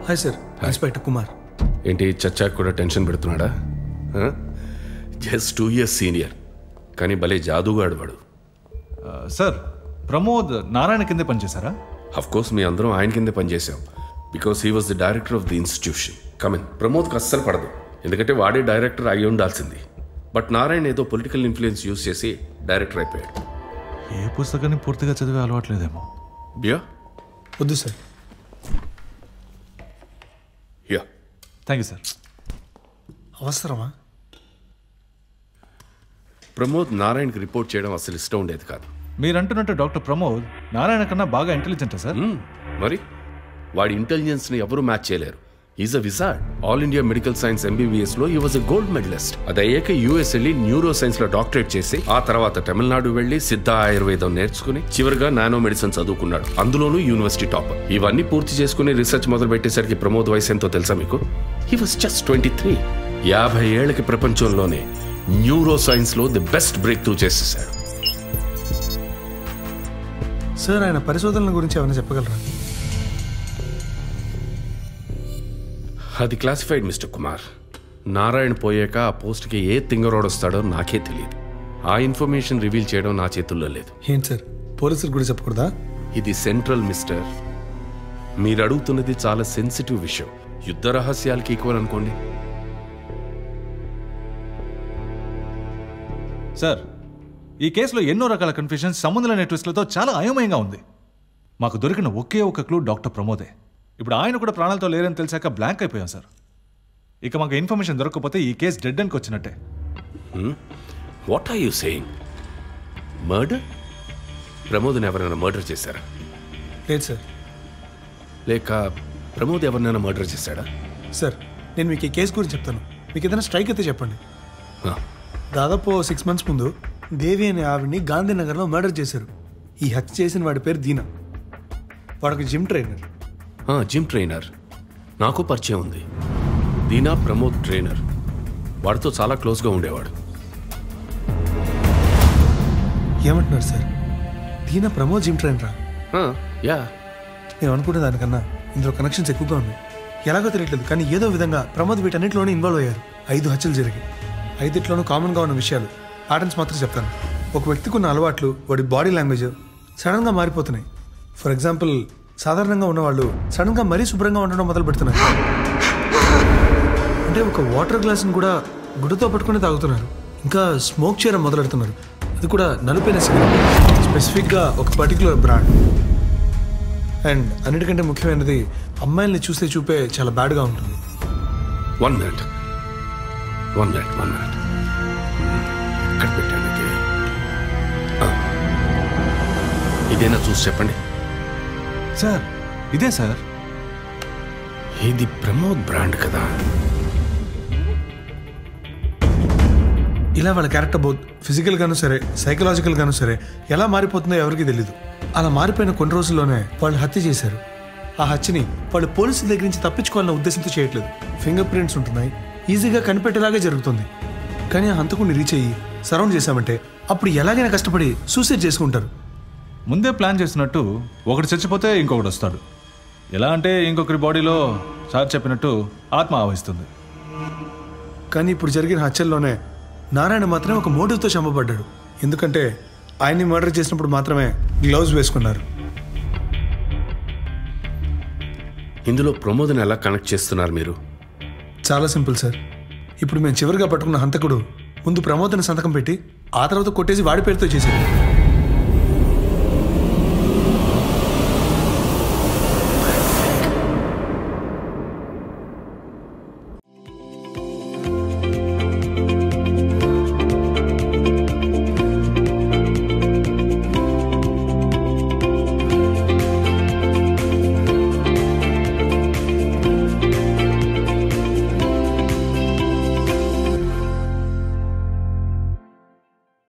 Hi sir inspector Kumar ఏంటి చచ్చాక్ కూడా టెన్షన్ పెడుతున్నాడా జస్ట్ టూ ఇయర్స్ సీనియర్ కానీ భలే జాదుగాడు వాడు సార్ ప్రమోద్ నారాయణ కిందే పనిచేశారా అఫ్ కోర్స్ మీ అందరం ఆయన కిందే పనిచేసాం because he was the director of the institution కమిన్ ప్రమోద్కి అస్సలు పడదు ఎందుకంటే వాడే డైరెక్టర్ అయి ఉండాల్సింది బట్ నారాయణ ఏదో పొలిటికల్ ఇన్ఫ్లుయెన్స్ యూస్ చేసి డైరెక్టర్ అయిపోయాడు ఏ పుస్తకాన్ని పూర్తిగా చదివే అలవాట్లేదేమో బియా వద్దు sir yeah thank you sir Pramod ప్రమోద్ నారాయణకి రిపోర్ట్ చేయడం అసలు ఇష్టం ఉండేది కాదు మీరు అంటున్నట్టు డాక్టర్ ప్రమోద్ నారాయణ కన్నా బాగా ఇంటెలిజెంటా సార్ మరి వాడి ఇంటెలిజెన్స్ ని ఎవరు మ్యాచ్ చేయలేరు is a wizard All India Medical Science MBBS లో he was a gold medallist అది అయ్యాక యూఎస్ వెళ్ళి న్యూరో సైన్స్ లో డాక్టరేట్ చేసి ఆ తర్వాత తమిళనాడు వెళ్ళి సిద్ధ ఆయుర్వేదం నేర్చుకుని చివరిగా నానో మెడిసిన్ చదువుకున్నాడు అందులోనూ యూనివర్సిటీ టాపర్ ఇవన్నీ పూర్తి చేసుకుని రీసెర్చ్ మొదలు పెట్టేసరికి ప్రమోద్ వయసు ఎంతో తెలుసా మీకు he was just twenty three యాభై ఏళ్ళకి ప్రపంచంలోనే న్యూరో సైన్స్ లో ది బెస్ట్ బ్రేక్ త్రూ చేసేసాడు సార్ ఆయన పరిశోధనల గురించి ఏమైనా చెప్పగలరా అది క్లాసిఫైడ్ మిస్టర్ కుమార్ నారాయణ పోయాక ఆ పోస్ట్కి ఏ తింగరోడు వస్తాడో నాకే తెలియదు ఆ ఇన్ఫర్మేషన్ రివీల్ చేయడం నా చేతుల్లో లేదు ఏంటి సార్ పోలీసులు కూడా చెప్పకూడదా ఇది సెంట్రల్ మిస్టర్ మీరు అడుగుతున్నది చాలా సెన్సిటివ్ విషయం యుద్ధ రహస్యాలకి ఈక్వల్ అనుకోండి సార్ ఈ కేసులో ఎన్నో రకాల కన్ఫ్యూజన్స్ సంబంధం లేని ట్విస్ట్లతో చాలా అయోమయంగా ఉంది మాకు దొరికిన ఒకే ఒక క్లూ డాక్టర్ ప్రమోదే ఇప్పుడు ఆయన కూడా ప్రాణాలతో లేరని తెలిసాక బ్లాంక్ అయిపోయాం సార్ ఇక మాకు ఇన్ఫర్మేషన్ దొరకకపోతే ఈ కేసు డెడ్ అండ్కి వచ్చినట్టే what are you saying murder ప్రమోద్ని ఎవరైనా మర్డర్ చేశారా లేదు సార్ లేక ప్రమోద్ ఎవరినైనా మర్డర్ చేశాడా సార్ నేను మీకు ఈ కేసు గురించి చెప్తాను మీకు ఏదైనా స్ట్రైక్ అయితే చెప్పండి Huh. దాదాపు సిక్స్ మంత్స్ ముందు దేవి అనే ఆవిడ్ని గాంధీనగర్లో మర్డర్ చేశారు ఈ హత్య చేసిన వాడి పేరు దీనా వాడికి జిమ్ ట్రైనర్ ఆ, జిమ్ ట్రైనర్ నాకు పరిచయం ఉంది దీనా ప్రమోద్ ట్రైనర్ వాడితో చాలా క్లోజ్గా ఉండేవాడు ఏమంటున్నారు సార్ దీనా ప్రమోద్ జిమ్ ట్రైనరా ఆ, యా నేను అనుకునే దానికన్నా ఇందులో కనెక్షన్స్ ఎక్కువగా ఉన్నాయి ఎలాగో తెలియట్లేదు కానీ ఏదో విధంగా ప్రమోద్ వీటన్నిటిలోనే ఇన్వాల్వ్ అయ్యారు ఐదు హత్యలు జరిగాయి ఐదిట్లోనూ కామన్గా ఉన్న విషయాలు ప్యాటర్న్స్ మాత్రం చెప్తాను ఒక వ్యక్తికి ఉన్న అలవాట్లు వాడి బాడీ లాంగ్వేజ్ సడన్గా మారిపోతున్నాయి ఫర్ ఎగ్జాంపుల్ సాధారణంగా ఉన్నవాళ్ళు సడన్గా మరీ శుభ్రంగా ఉండడం మొదలు పెడుతున్నారు అంటే ఒక వాటర్ గ్లాస్ని కూడా గుడ్డతో పట్టుకుని తాగుతున్నారు ఇంకా స్మోక్ చేయడం మొదలెడుతున్నారు అది కూడా నలుపైన సిగరెట్ స్పెసిఫిక్గా ఒక పర్టికులర్ బ్రాండ్ అండ్ అన్నిటికంటే ముఖ్యమైనది అమ్మాయిల్ని చూస్తే చూపే చాలా బ్యాడ్గా ఉంటుంది one minute one minute one minute ఎక్కడ పెట్టాను ఇది ఆ. ఇదేనా చూసి చెప్పండి సార్ ఇదే సార్ ఇది ప్రమోద్ బ్రాండ్ కదా ఇలా వాళ్ళ క్యారెక్టర్ బోత్ ఫిజికల్ గాను సరే సైకలాజికల్ గాను సరే ఎలా మారిపోతుందో ఎవరికీ తెలియదు అలా మారిపోయిన కొన్ని రోజుల్లోనే వాళ్ళు హత్య చేశారు ఆ హత్యని వాళ్ళు పోలీసుల దగ్గర నుంచి తప్పించుకోవాలన్న ఉద్దేశంతో చేయట్లేదు ఫింగర్ ప్రింట్స్ ఉంటున్నాయి ఈజీగా కనిపెట్టేలాగే జరుగుతుంది కానీ ఆ హంతకుని రీచ్ అయ్యి సరౌండ్ చేశామంటే అప్పుడు ఎలాగైనా కష్టపడి సూసైడ్ చేసుకుంటారు ముందే ప్లాన్ చేసినట్టు ఒకటి చచ్చిపోతే ఇంకొకటి వస్తాడు ఎలా అంటే ఇంకొకరి బాడీలో సార్ చెప్పినట్టు ఆత్మ ఆవహిస్తుంది కానీ ఇప్పుడు జరిగిన హత్యల్లోనే నారాయణ మాత్రమే ఒక మోటివ్తో చంపబడ్డాడు ఎందుకంటే ఆయన్ని మర్డర్ చేసినప్పుడు మాత్రమే గ్లౌజ్ వేసుకున్నారు ఇందులో ప్రమోద్ని ఎలా కనెక్ట్ చేస్తున్నారు మీరు చాలా సింపుల్ సార్ ఇప్పుడు మేము చివరిగా పట్టుకున్న హంతకుడు ముందు ప్రమోదన సంతకం పెట్టి ఆ తర్వాత కొట్టేసి వాడి పేరుతో చేశాడు